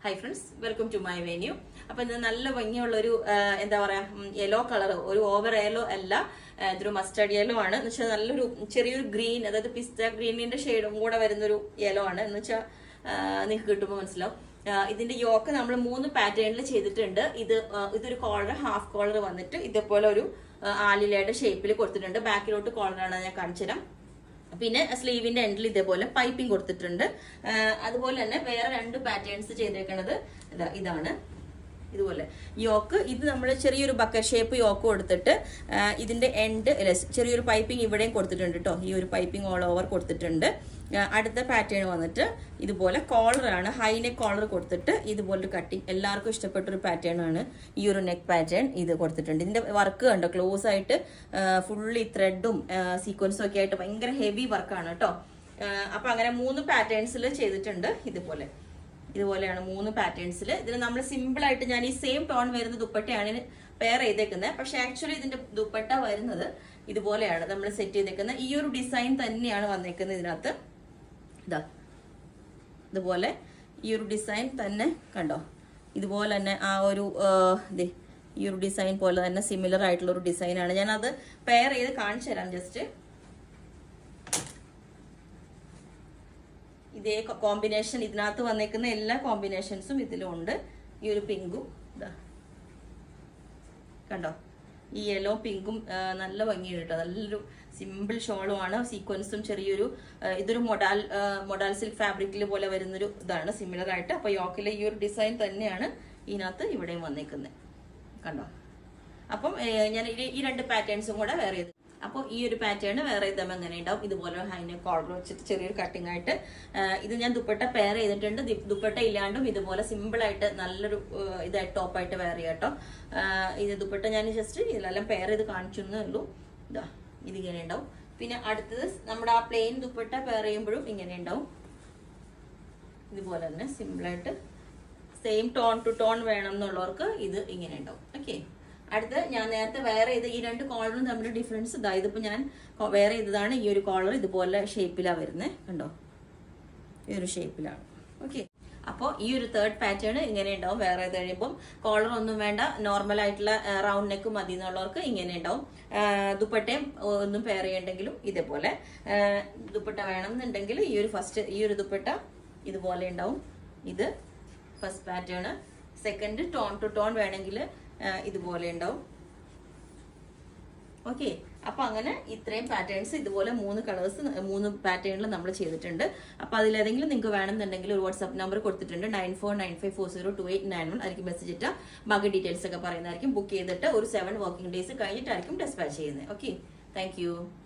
hi friends welcome to my venue അപ്പൊ ഇത് നല്ല ഭംഗിയുള്ള ഒരു എന്താ പറയാ യെല്ലോ കളർ ഒരു ഓവർ യെല്ലോ അല്ല ആ, ഇതൊരു മസ്റ്റർഡ് യെല്ലോ ആണ് എന്ന് വെച്ചാൽ നല്ലൊരു ചെറിയൊരു ഗ്രീൻ അതായത് പിസ്ത ഗ്രീനിന്റെ ഷെയ്ഡും കൂടെ വരുന്നൊരു യെല്ലോ ആണ് എന്ന് വെച്ചാൽ നിങ്ങൾക്ക് കിട്ടുമ്പോൾ മനസ്സിലാവും ആ, ഇതിന്റെ യോക്ക് നമ്മൾ മൂന്ന് പാറ്റേണിൽ ചെയ്തിട്ടുണ്ട് ഇത് ആ, ഇതൊരു കോളർ ഹാഫ് കോളർ വന്നിട്ട് ഇതേപോലെ ഒരു ആ, ആലിലയുടെ ഷേപ്പിൽ കൊടുത്തിട്ടുണ്ട് ബാക്കിലോട്ട് കോളറാണ് ഞാൻ കാണിച്ചു തരാം പിന്നെ സ്ലീവിന്റെ എൻഡിൽ ഇതേപോലെ പൈപ്പിംഗ് കൊടുത്തിട്ടുണ്ട് ആ, അതുപോലെ തന്നെ വേറെ രണ്ട് പാറ്റേൺസ് ചെയ്തേക്കണത് ഇതാ ഇതാണ് ഇതുപോലെ യോക്ക് ഇത് നമ്മൾ ചെറിയൊരു ബക്കറ്റ് ഷേപ്പ് യോക്ക് കൊടുത്തിട്ട് ആ, ഇതിന്റെ എൻഡ് ചെറിയൊരു പൈപ്പിംഗ് ഇവിടെയും കൊടുത്തിട്ടുണ്ട് കേട്ടോ ഈ ഒരു പൈപ്പിംഗ് ഓൾ ഓവർ കൊടുത്തിട്ടുണ്ട് ആ, അടുത്ത പാറ്റേൺ വന്നിട്ട് ഇതുപോലെ കോളറാണ് ഹൈ നെക്ക് കോളർ കൊടുത്തിട്ട് ഇതുപോലൊരു കട്ടിങ് എല്ലാവർക്കും ഇഷ്ടപ്പെട്ട ഒരു പാറ്റേൺ ആണ് ഈ ഒരു നെക്ക് പാറ്റേൺ ഇത് കൊടുത്തിട്ടുണ്ട് ഇതിന്റെ വർക്ക് കണ്ടോ ക്ലോസ് ആയിട്ട് ഫുള്ളി ത്രെഡും സീക്വൻസും ഒക്കെ ആയിട്ട് ഭയങ്കര ഹെവി വർക്കാണ് കേട്ടോ ആ, അപ്പൊ അങ്ങനെ മൂന്ന് പാറ്റേൺസിൽ ചെയ്തിട്ടുണ്ട് ഇതുപോലെ ഇതുപോലെയാണ് മൂന്ന് പാറ്റേൺസിൽ ഇതിന് നമ്മൾ സിമ്പിൾ ആയിട്ട് ഞാൻ ഈ സെയിം ടോൺ വരുന്ന ദുപ്പട്ടയാണ് പെയർ ചെയ്തേക്കുന്നത് പക്ഷെ ആക്ച്വലി ഇതിന്റെ ദുപ്പട്ട വരുന്നത് ഇതുപോലെയാണ് നമ്മൾ സെറ്റ് ചെയ്തേക്കുന്നത് ഈ ഒരു ഡിസൈൻ തന്നെയാണ് വന്നേക്കുന്നത് ഇതിനകത്ത് ഇതാ ഇതുപോലെ ഈ ഒരു ഡിസൈൻ തന്നെ കണ്ടോ ഇതുപോലെ തന്നെ ആ ഒരു ആ, ദേ ഈ ഒരു ഡിസൈൻ പോലെ തന്നെ സിമിലർ ആയിട്ടുള്ള ഒരു ഡിസൈനാണ് ഞാനത് പെയർ ചെയ്ത് കാണിച്ചു തരാം ജസ്റ്റ് ഇതേ കോമ്പിനേഷൻ ഇതിനകത്ത് വന്നേക്കുന്ന എല്ലാ കോമ്പിനേഷൻസും ഇതിലും ഉണ്ട് ഈ ഒരു പിങ്കും ഇതാ കണ്ടോ ഈ യെല്ലോ പിങ്കും ആ, നല്ല ഭംഗിയുണ്ട് കേട്ടോ നല്ലൊരു സിമ്പിൾ ഷോളുമാണ് സീക്വൻസും ചെറിയൊരു ആ, ഇതൊരു മൊഡാൽ ആ, മൊഡാൽ സിൽക്ക് ഫാബ്രിക്കിൽ പോലെ വരുന്നൊരു ഇതാണ് സിമിലർ ആയിട്ട് അപ്പൊ യോക്കിലെ ഈ ഒരു ഡിസൈൻ തന്നെയാണ് ഇതിനകത്ത് ഇവിടെയും വന്നേക്കുന്നത് കണ്ടോ അപ്പം ഏ, ഞാൻ ഈ- ഈ രണ്ട് പാറ്റേൺസും കൂടെ വേറെ ചെയ്ത് അപ്പോൾ ഈ ഒരു പാറ്റേൺ വേറെ ചെയ്താൽ എങ്ങനെ ഉണ്ടാവും ഇതുപോലെ ഹൈനെ കോളർ വെച്ചിട്ട് ചെറിയൊരു കട്ടിംഗ് ആയിട്ട് ആ, ഇത് ഞാൻ ദുപ്പട്ട പെയർ ചെയ്തിട്ടുണ്ട് ദി- ദുപ്പട്ട ഇല്ലാണ്ടും ഇതുപോലെ സിമ്പിൾ ആയിട്ട് നല്ലൊരു ആ, ഇതായിട്ട് ടോപ്പായിട്ട് വെയർ ചെയ്യാം കേട്ടോ ആ, ഇത് ദുപ്പട്ട ഞാൻ ജസ്റ്റ് ഇതിലെല്ലാം പെയർ ചെയ്ത് കാണിച്ചു എന്നേ ഉള്ളൂ ഇതാ ഇതിങ്ങനെ ഉണ്ടാവും പിന്നെ അടുത്തത് നമ്മുടെ ആ പ്ലെയിൻ ദുപ്പട്ട പെയർ ചെയ്യുമ്പോഴും ഇങ്ങനെ ഉണ്ടാവും ഇതുപോലെ തന്നെ സിമ്പിളായിട്ട് സെയിം ടോൺ ടു ടോൺ വേണം എന്നുള്ളവർക്ക് ഇത് ഇങ്ങനെ ഉണ്ടാവും ഓക്കെ അടുത്ത് ഞാൻ നേരത്തെ വേറെ ചെയ്ത ഈ രണ്ട് കോളറും തമ്മിൽ ഡിഫറൻസ് ഇതാ ഇതിപ്പോ ഞാൻ കൊ- വേറെ ചെയ്തതാണ് ഈ ഒരു കോളർ ഇതുപോലെ ഷേപ്പിലാണ് വരുന്നത് കണ്ടോ ഈ ഒരു ഷേപ്പിലാണ് ഓക്കെ അപ്പോൾ ഈ ഒരു തേർഡ് പാറ്റേൺ ഇങ്ങനെ ഉണ്ടാവും വേറെ ചെയ്ത് കഴിയുമ്പം കോളർ ഒന്നും വേണ്ട നോർമൽ ആയിട്ടുള്ള റൗണ്ട് നെക്ക് മതി എന്നുള്ളവർക്ക് ഇങ്ങനെ ഉണ്ടാവും ആ, ദുപ്പട്ടയും ഒന്നും പെയർ ചെയ്യണ്ടെങ്കിലും ഇതേപോലെ ആ, ദുപ്പട്ട വേണം എന്നുണ്ടെങ്കിൽ ഈ ഒരു ഫസ്റ്റ് ഈ ഒരു ദുപ്പട്ട ഇതുപോലെ ഉണ്ടാവും ഇത് first pattern second tone two tone വേണമെങ്കിൽ ഇതുപോലെ ഉണ്ടാവും ഓക്കെ അപ്പൊ അങ്ങനെ ഇത്രയും പാറ്റേൺസ് ഇതുപോലെ മൂന്ന് കളേഴ്സ് മൂന്ന് പാറ്റേണിൽ നമ്മൾ ചെയ്തിട്ടുണ്ട് അപ്പൊ അതിലേതെങ്കിലും നിങ്ങൾക്ക് വേണമെന്നുണ്ടെങ്കിൽ ഒരു വാട്സ്ആപ്പ് നമ്പർ കൊടുത്തിട്ടുണ്ട് nine four nine five four zero two eight nine one ആയിരിക്കും മെസ്സേജ് ഇട്ടാ ബാക്കി ഡീറ്റെയിൽസ് ഒക്കെ പറയുന്നതായിരിക്കും ബുക്ക് ചെയ്തിട്ട് ഒരു സെവൻ വർക്കിംഗ് ഡേയ്സ് കഴിഞ്ഞിട്ടായിരിക്കും ഡെസ്പാച്ച് ചെയ്യുന്നത് ഓക്കെ താങ്ക് യു